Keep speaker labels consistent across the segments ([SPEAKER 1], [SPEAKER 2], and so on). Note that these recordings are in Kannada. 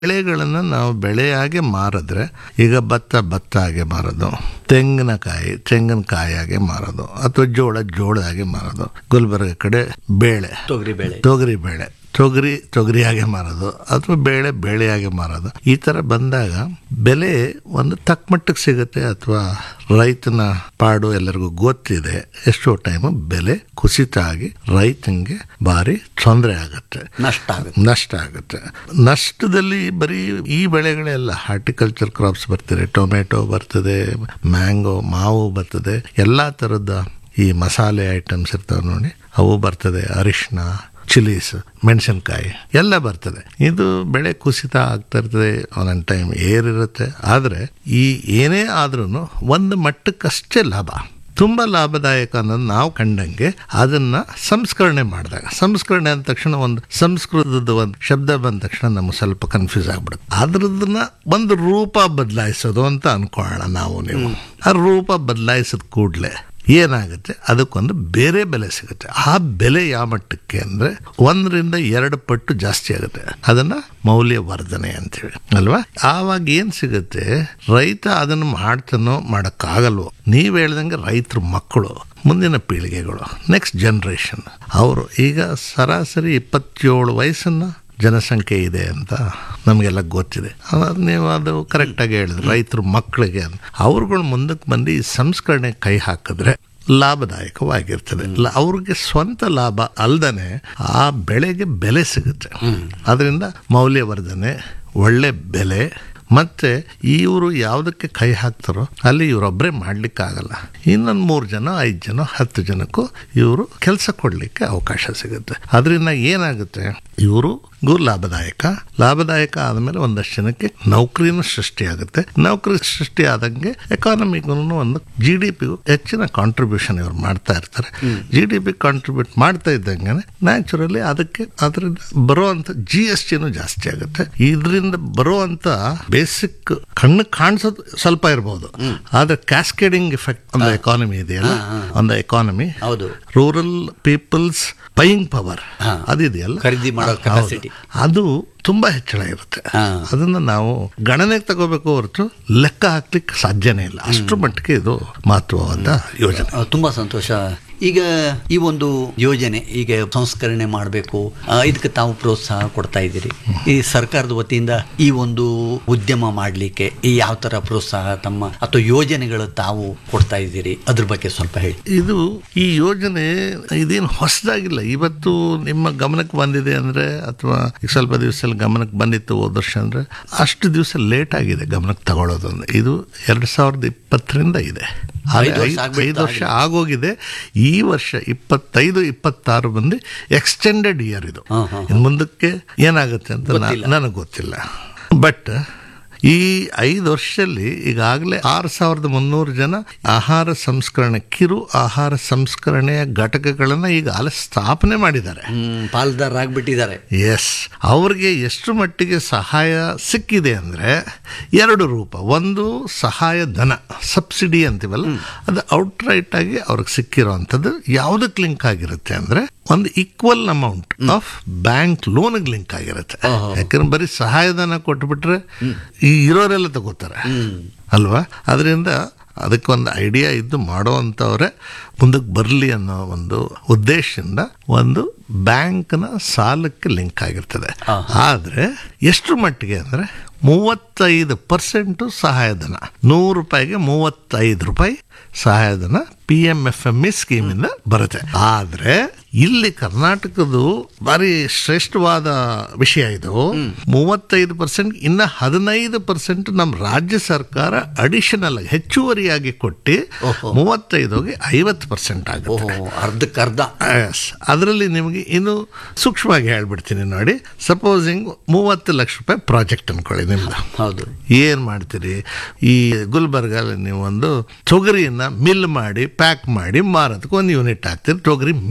[SPEAKER 1] ಬೆಳೆಗಳನ್ನು ನಾವು ಬೆಳೆಯಾಗಿ ಮಾರಿದ್ರೆ ಈಗ ಭತ್ತ ಭತ್ತ ಆಗಿ ಮಾರೋದು ತೆಂಗಿನಕಾಯಿ ತೆಂಗಿನಕಾಯಾಗಿ ಮಾರೋದು ಅಥವಾ ಜೋಳ ಜೋಳ ಆಗಿ ಮಾರೋದು ಗುಲ್ಬರ್ಗ ಕಡೆ ಬೇಳೆ
[SPEAKER 2] ತೊಗರಿ ಬೇಳೆ
[SPEAKER 1] ತೊಗರಿ ಬೇಳೆ ತೊಗರಿ ತೊಗರಿಯಾಗೆ ಮಾರೋದು ಅಥವಾ ಬೇಳೆ ಬೇಳೆಯಾಗೆ ಮಾರೋದು ಈ ಥರ ಬಂದಾಗ ಬೆಲೆ ಒಂದು ತಕ್ಕ ಮಟ್ಟಕ್ಕೆ ಸಿಗುತ್ತೆ ಅಥವಾ ರೈತನ ಪಾಡು ಎಲ್ಲರಿಗೂ ಗೊತ್ತಿದೆ ಎಷ್ಟೋ ಟೈಮು ಬೆಲೆ ಕುಸಿತ ಆಗಿ ರೈತನಿಗೆ ಭಾರಿ ತೊಂದರೆ ಆಗುತ್ತೆ
[SPEAKER 2] ನಷ್ಟ ಆಗುತ್ತೆ
[SPEAKER 1] ನಷ್ಟ ಆಗುತ್ತೆ ನಷ್ಟದಲ್ಲಿ ಬರೀ ಈ ಬೆಳೆಗಳೆಲ್ಲ ಹಾರ್ಟಿಕಲ್ಚರ್ ಕ್ರಾಪ್ಸ್ ಬರ್ತಿದೆ ಟೊಮೆಟೊ ಬರ್ತದೆ ಮ್ಯಾಂಗೋ ಮಾವು ಬರ್ತದೆ ಎಲ್ಲ ಥರದ ಈ ಮಸಾಲೆ ಐಟಮ್ಸ್ ಇರ್ತಾವೆ ನೋಡಿ ಅವು ಬರ್ತದೆ ಅರಿಶಿನ ಚಿಲೀಸ್ ಮೆಣಸಿನ್ಕಾಯಿ ಎಲ್ಲ ಬರ್ತದೆ ಇದು ಬೆಳೆ ಕುಸಿತ ಆಗ್ತಾ ಇರ್ತದೆ ಒಂದೊಂದು ಟೈಮ್ ಏರಿರುತ್ತೆ ಆದರೆ ಈ ಏನೇ ಆದ್ರೂ ಒಂದು ಮಟ್ಟಕ್ಕಷ್ಟೇ ಲಾಭ ತುಂಬ ಲಾಭದಾಯಕ ಅನ್ನೋದು ನಾವು ಕಂಡಂಗೆ ಅದನ್ನ ಸಂಸ್ಕರಣೆ ಮಾಡಿದಾಗ ಸಂಸ್ಕರಣೆ ಅಂದ ತಕ್ಷಣ ಒಂದು ಸಂಸ್ಕೃತದ ಒಂದು ಶಬ್ದ ಬಂದ ತಕ್ಷಣ ನಮ್ಗೆ ಸ್ವಲ್ಪ ಕನ್ಫ್ಯೂಸ್ ಆಗ್ಬಿಡುತ್ತೆ ಅದ್ರದನ್ನ ಒಂದು ರೂಪ ಬದಲಾಯಿಸೋದು ಅಂತ ಅನ್ಕೊಳ್ಳೋಣ ನಾವು ನೀವು ಆ ರೂಪ ಬದಲಾಯಿಸಿದ ಕೂಡಲೇ ಏನಾಗುತ್ತೆ ಅದಕ್ಕೊಂದು ಬೇರೆ ಬೆಲೆ ಸಿಗುತ್ತೆ ಆ ಬೆಲೆ ಯಾವ ಮಟ್ಟಕ್ಕೆ ಅಂದ್ರೆ ಒಂದರಿಂದ ಎರಡು ಪಟ್ಟು ಜಾಸ್ತಿ ಆಗುತ್ತೆ ಅದನ್ನ ಮೌಲ್ಯವರ್ಧನೆ ಅಂತೀವಿ ಅಲ್ವಾ ಆವಾಗ ಏನ್ ಸಿಗುತ್ತೆ ರೈತ ಅದನ್ನು ಮಾಡ್ತಾನೋ ಮಾಡಕ್ಕಾಗಲ್ವೋ ನೀವ್ ಹೇಳ್ದಂಗೆ ರೈತರ ಮಕ್ಕಳು ಮುಂದಿನ ಪೀಳಿಗೆಗಳು ನೆಕ್ಸ್ಟ್ ಜನ್ರೇಷನ್ ಅವರು ಈಗ ಸರಾಸರಿ ಇಪ್ಪತ್ತೇಳು ವಯಸ್ಸನ್ನ ಜನಸಂಖ್ಯೆ ಇದೆ ಅಂತ ನಮಗೆಲ್ಲ ಗೊತ್ತಿದೆ ಅದ್ ನೀವು ಅದು ಕರೆಕ್ಟಾಗಿ ಹೇಳಿದ್ರೆ ರೈತರ ಮಕ್ಕಳಿಗೆ ಅವ್ರುಗಳು ಮುಂದಕ್ಕೆ ಬಂದು ಈ ಸಂಸ್ಕರಣೆ ಕೈ ಹಾಕಿದ್ರೆ ಲಾಭದಾಯಕವಾಗಿರ್ತದೆ ಲ- ಅವ್ರಿಗೆ ಸ್ವಂತ ಲಾಭ ಅಲ್ದನೆ ಆ ಬೆಳೆಗೆ ಬೆಲೆ ಸಿಗುತ್ತೆ ಅದರಿಂದ ಮೌಲ್ಯವರ್ಧನೆ ಒಳ್ಳೆ ಬೆಲೆ ಮತ್ತೆ ಇವರು ಯಾವುದಕ್ಕೆ ಕೈ ಹಾಕ್ತಾರೋ ಅಲ್ಲಿ ಇವರೊಬ್ಬರೇ ಮಾಡ್ಲಿಕ್ಕಾಗಲ್ಲ ಇನ್ನೊಂದು ಮೂರು ಜನ ಐದು ಜನ ಹತ್ತು ಜನಕ್ಕೂ ಇವರು ಕೆಲಸ ಕೊಡಲಿಕ್ಕೆ ಅವಕಾಶ ಸಿಗುತ್ತೆ ಅದರಿಂದ ಏನಾಗುತ್ತೆ ಇವರು ಗೂ ಲಾಭದಾಯಕ ಲಾಭದಾಯಕ ಆದಮೇಲೆ ಒಂದಷ್ಟು ಜನಕ್ಕೆ ನೌಕರಿನೂ ಸೃಷ್ಟಿಯಾಗುತ್ತೆ ನೌಕರಿ ಸೃಷ್ಟಿ ಆದಂಗೆ ಎಕಾನಮಿಗೂ ಒಂದು ಜಿ ಡಿ ಪಿಗೂ ಹೆಚ್ಚಿನ ಕಾಂಟ್ರಿಬ್ಯೂಷನ್ ಇವರು ಮಾಡ್ತಾ ಇರ್ತಾರೆ ಜಿ ಡಿ ಪಿ ಕಾಂಟ್ರಿಬ್ಯೂಟ್ ಮಾಡ್ತಾ ಇದ್ದಂಗೆ ನ್ಯಾಚುರಲಿ ಅದಕ್ಕೆ ಅದರಿಂದ ಬರುವಂತ ಜಿ ಎಸ್ ಟಿನೂ ಜಾಸ್ತಿ ಆಗುತ್ತೆ ಇದರಿಂದ ಬರುವಂತ ಬೇಸಿಕ್ ಕಣ್ಣು ಕಾಣಿಸೋದು ಸ್ವಲ್ಪ ಇರ್ಬೋದು ಆದ್ರೆ ಕ್ಯಾಸ್ಕೇಡಿಂಗ್ ಇಫೆಕ್ಟ್ ಒಂದು ಎಕಾನಮಿ ಇದೆಯಲ್ಲ ಒಂದು ಎಕಾನಮಿ
[SPEAKER 2] ಹೌದು
[SPEAKER 1] ರೂರಲ್ ಪೀಪಲ್ಸ್ ಬೈಯಿಂಗ್ ಪವರ್ ಅದಿದೆಯಲ್ಲ
[SPEAKER 2] ಖರೀದಿ ಮಾಡೋ
[SPEAKER 1] ಹೌದು.
[SPEAKER 2] capacity.
[SPEAKER 1] ಅದು ತುಂಬಾ ಹೆಚ್ಚಳ ಇರುತ್ತೆ
[SPEAKER 2] ಹಾ.
[SPEAKER 1] ಅದನ್ನ ನಾವು ಗಣನೆಗೆ ತಗೋಬೇಕು ಹೊರತು ಲೆಕ್ಕ ಹಾಕ್ಲಿಕ್ಕೆ ಸಾಧ್ಯನೇ ಇಲ್ಲ ಅಷ್ಟು ಮಟ್ಟಿಗೆ ಇದು ಮಹತ್ವವಾದ ಯೋಜನೆ
[SPEAKER 2] ಆ, ತುಂಬಾ ಸಂತೋಷ ಈಗ ಈ ಒಂದು ಯೋಜನೆ ಈಗ ಸಂಸ್ಕರಣೆ ಮಾಡಬೇಕು ಇದಕ್ಕೆ ತಾವು ಪ್ರೋತ್ಸಾಹ ಕೊಡ್ತಾ ಇದ್ದೀರಿ ಈ ಸರ್ಕಾರದ ವತಿಯಿಂದ ಈ ಒಂದು ಉದ್ಯಮ ಮಾಡಲಿಕ್ಕೆ ಈ ಯಾವ ತರ ಪ್ರೋತ್ಸಾಹ ತಮ್ಮ ಅಥವಾ ಯೋಜನೆಗಳು ತಾವು ಕೊಡ್ತಾ ಇದ್ದೀರಿ ಅದ್ರ ಬಗ್ಗೆ ಸ್ವಲ್ಪ ಹೇಳಿ
[SPEAKER 1] ಇದು ಈ ಯೋಜನೆ ಇದೇನು ಹೊಸದಾಗಿಲ್ಲ ಇವತ್ತು ನಿಮ್ಮ ಗಮನಕ್ಕೆ ಬಂದಿದೆ ಅಂದ್ರೆ ಅಥವಾ ಈಗ ಸ್ವಲ್ಪ ದಿವಸದಲ್ಲಿ ಗಮನಕ್ಕೆ ಬಂದಿತ್ತು ಹೋದ ವರ್ಷ ಅಂದ್ರೆ ಅಷ್ಟು ದಿವಸ ಲೇಟ್ ಆಗಿದೆ ಗಮನಕ್ಕೆ ತಗೊಳ್ಳೋದು ಅಂದ್ರೆ ಇದು ಎರಡ್ ಸಾವಿರದ ಇಪ್ಪತ್ತರಿಂದ ಇದೆ ಆದ್ರೆ
[SPEAKER 2] ಐದು ವರ್ಷ
[SPEAKER 1] ಐದು-
[SPEAKER 2] ಆಗ್ಬಿಡ್ತಾ
[SPEAKER 1] ಐದು ವರ್ಷ ಆಗೋಗಿದೆ ಈ ವರ್ಷ ಇಪ್ಪತ್ತೈದು ಇಪ್ಪತ್ತಾರು ಬಂದು ಎಕ್ಸ್ಟೆಂಡೆಡ್ ಇಯರ್ ಇದು
[SPEAKER 2] ಹಾ, ಹಾ,
[SPEAKER 1] ಇನ್ನು ಮುಂದಕ್ಕೆ ಏನಾಗುತ್ತೆ ಅಂತ
[SPEAKER 2] ಗೊತ್ತಿಲ್ಲ.
[SPEAKER 1] ನನಗೆ ಗೊತ್ತಿಲ್ಲ ಬಟ್ ಈ ಐದು ವರ್ಷದಲ್ಲಿ ಈಗಾಗಲೇ ಆರು ಸಾವಿರದ ಮುನ್ನೂರು ಜನ ಆಹಾರ ಸಂಸ್ಕರಣೆ ಕಿರು ಆಹಾರ ಸಂಸ್ಕರಣೆಯ ಘಟಕಗಳನ್ನ ಈಗಾಗಲೇ ಸ್ಥಾಪನೆ ಮಾಡಿದ್ದಾರೆ
[SPEAKER 2] ಹ್ಮ್ ಪಾಲ್ದಾರರಾಗ್ಬಿಟ್ಟಿದ್ದಾರೆ
[SPEAKER 1] ಎಸ್ ಅವ್ರಿಗೆ ಎಷ್ಟು ಮಟ್ಟಿಗೆ ಸಹಾಯ ಸಿಕ್ಕಿದೆ ಅಂದ್ರೆ ಎರಡು ರೂಪ ಒಂದು ಸಹಾಯ ಧನ ಸಬ್ಸಿಡಿ ಅಂತೀವಲ್ಲ ಅದು ಔಟ್ರೈಟ್ ಆಗಿ ಅವ್ರಿಗೆ ಸಿಕ್ಕಿರೋವಂಥದ್ದು ಯಾವುದಕ್ಕೆ ಲಿಂಕ್ ಆಗಿರುತ್ತೆ ಅಂದ್ರೆ ಒಂದು ಈಕ್ವಲ್ ಅಮೌಂಟ್ ಆಫ್ ಬ್ಯಾಂಕ್ ಲೋನ್ಗೆ ಲಿಂಕ್ ಆಗಿರುತ್ತೆ ಯಾಕಂದ್ರೆ ಬರೀ ಸಹಾಯಧನ ಕೊಟ್ಬಿಟ್ರೆ ಈ ಇರೋರೆಲ್ಲ ತಗೋತಾರೆ ಅಲ್ವಾ ಅದರಿಂದ ಅದಕ್ಕೊಂದು ಐಡಿಯಾ ಇದ್ದು ಮಾಡೋವಂಥವ್ರೆ ಮುಂದಕ್ಕೆ ಬರಲಿ ಅನ್ನೋ ಒಂದು ಉದ್ದೇಶದಿಂದ ಒಂದು ಬ್ಯಾಂಕ್ನ ಸಾಲಕ್ಕೆ ಲಿಂಕ್ ಆಗಿರ್ತದೆ ಆದರೆ ಎಷ್ಟು ಮಟ್ಟಿಗೆ ಅಂದರೆ ಮೂವತ್ತೈದು ಪರ್ಸೆಂಟು ಸಹಾಯಧನ ನೂರು ರೂಪಾಯಿಗೆ ಮೂವತ್ತೈದು ರೂಪಾಯಿ ಸಹಾಯಧನ P M F M E ಸ್ಕೀಮಿಂದ ಬರುತ್ತೆ ಆದರೆ ಇಲ್ಲಿ ಕರ್ನಾಟಕದ್ದು ಭಾರಿ ಶ್ರೇಷ್ಠವಾದ ವಿಷಯ ಇದು ಮೂವತ್ತೈದು ಪರ್ಸೆಂಟ್ ಇನ್ನ ಹದಿನೈದು ಪರ್ಸೆಂಟ್ ನಮ್ಮ ರಾಜ್ಯ ಸರ್ಕಾರ ಅಡಿಷನಲ್ ಹೆಚ್ಚುವರಿಯಾಗಿ ಕೊಟ್ಟು ಮೂವತ್ತೈದುಗೆ ಐವತ್ತು ಪರ್ಸೆಂಟ್ ಆಗುತ್ತೆ
[SPEAKER 2] ಓಹೋ ಅರ್ಧಕ್ಕರ್ಧ
[SPEAKER 1] ಎಸ್ ಅದರಲ್ಲಿ ನಿಮಗೆ ಇನ್ನು ಸೂಕ್ಷ್ಮವಾಗಿ ಹೇಳ್ಬಿಡ್ತೀನಿ ನೋಡಿ ಸಪೋಸಿಂಗ್ ಮೂವತ್ತು ಲಕ್ಷ ರೂಪಾಯಿ ಪ್ರಾಜೆಕ್ಟ್ ಅನ್ಕೊಳ್ಳಿ ನಿಮ್ದು
[SPEAKER 2] ಹೌದು
[SPEAKER 1] ಏನ್ ಮಾಡ್ತೀರಿ ಈ ಗುಲ್ಬರ್ಗಲ್ಲಿ ನೀವು ಒಂದು ತೊಗರಿಯನ್ನ ಮಿಲ್ ಮಾಡಿ ಪ್ಯಾಕ್ ಮಾಡಿ ಮಾರೋದಕ್ಕೆ ಒಂದು ಯೂನಿಟ್ ಹಾಕ್ತೀರಿ ತೊಗರಿ ಮಿಲ್ ಹಾಕೋರಿ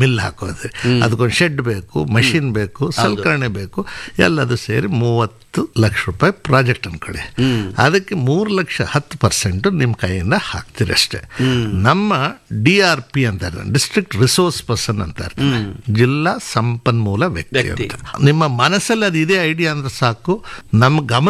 [SPEAKER 1] ಮಾಡಿದ್ವಿ ಅದಕ್ಕೊಂದು ಶೆಡ್ ಬೇಕು ಮಷಿನ್ ಬೇಕು ಸಲಕರಣೆ ಬೇಕು ಎಲ್ಲದು ಸೇರಿ ಮೂವತ್ತು ಲಕ್ಷ ರೂಪಾಯಿ ಪ್ರಾಜೆಕ್ಟ್ ಅನ್ಕೊಳ್ಳಿ ಅದಕ್ಕೆ ಮೂರು ಲಕ್ಷ ಹತ್ತು ಪರ್ಸೆಂಟ್ ನಿಮ್ಮ ಕೈಯಿಂದ ಹಾಕ್ತೀರಿ ಅಷ್ಟೇ ನಮ್ಮ ಡಿ ಆರ್ ಪಿ ಅಂತ ಡಿಸ್ಟ್ರಿಕ್ಟ್ ರಿಸೋರ್ಸ್ ಪರ್ಸನ್ ಅಂತ ಇರ್ತಾರೆ. ಜಿಲ್ಲಾ ಸಂಪನ್ಮೂಲ ವ್ಯಕ್ತಿ
[SPEAKER 2] ವ್ಯಕ್ತಿ.
[SPEAKER 1] ಅಂತ ನಿಮ್ಮ ಮನಸ್ಸಲ್ಲಿ ಅದು ಇದೇ ಐಡಿಯಾ ಅಂದ್ರೆ ಸಾಕು ನಮ್ಮ ಗಮನ